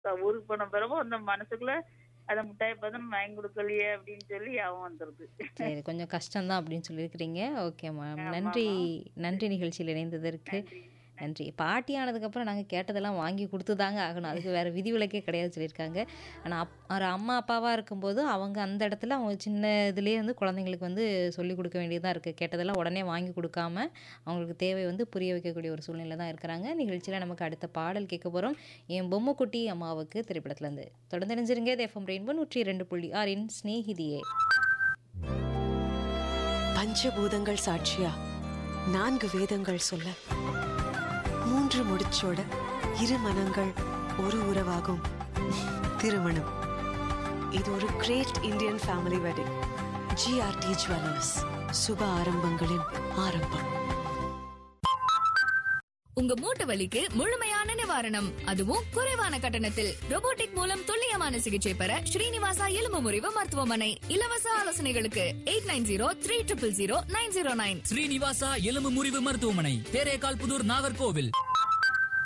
இப்ப ஊருக்கு போன பிறகு அந்த மனசுக்குள்ள அத முட்டாய் பதம் வாங்கி கொடுக்கலையே அப்படின்னு சொல்லி யாவும் வந்துருது சரி கொஞ்சம் கஷ்டம்தான் அப்படின்னு சொல்லியிருக்கிறீங்க ஓகே மேம் ஆமா, நன்றி ஆமா. நன்றி நிகழ்ச்சியில் இணைந்ததற்கு நன்றி. நன்றி பாட்டி ஆனதுக்கப்புறம் நாங்கள் கேட்டதெல்லாம் வாங்கி கொடுத்து தாங்க ஆகணும் அதுக்கு வேறு விதிவிலக்கே கிடையாது சொல்லியிருக்காங்க ஆனால் அப் ஒரு அம்மா அப்பாவாக இருக்கும்போது அவங்க அந்த இடத்துல அவங்க சின்ன இதுலேயே வந்து குழந்தைங்களுக்கு வந்து சொல்லிக் கொடுக்க வேண்டியதாக இருக்குது கேட்டதெல்லாம் உடனே வாங்கி கொடுக்காம அவங்களுக்கு தேவை வந்து புரிய வைக்கக்கூடிய ஒரு சூழ்நிலை தான் இருக்கிறாங்க நிகழ்ச்சியில் நமக்கு அடுத்த பாடல் கேட்க போகிறோம் என் பொம்மைக்குட்டி அம்மாவுக்கு திரைப்படத்துலேருந்து தொடர்ந்து நினைஞ்சிருங்க எஃப்எம் ரெயின்போ நூற்றி ரெண்டு புள்ளி ஆறின் ஸ்நேகிதியே பஞ்சபூதங்கள் சாட்சியா நான்கு வேதங்கள் சொல்ல மூன்று முடிச்சோட இரு மனங்கள் ஒரு உறவாகும் திருமணம் இது ஒரு great Indian family wedding GRT jewellers சுப ஆரம்பங்களின் ஆரம்பம் உங்க மூட்டு வலிக்கு முழுமையான நிவாரணம் அதுவும் குறைவான கட்டணத்தில் robotic மூலம் துல்லியமான சிகிச்சை பெற ஸ்ரீனிவாசா எலும்பு முறிவு மருத்துவமனை இலவச ஆலோசனைகளுக்கு eight nine zero three triple zero nine zero nine Srinivasa எலும்பு முறிவு மருத்துவமனை தேரேகால் புதூர் நாகர்கோவில்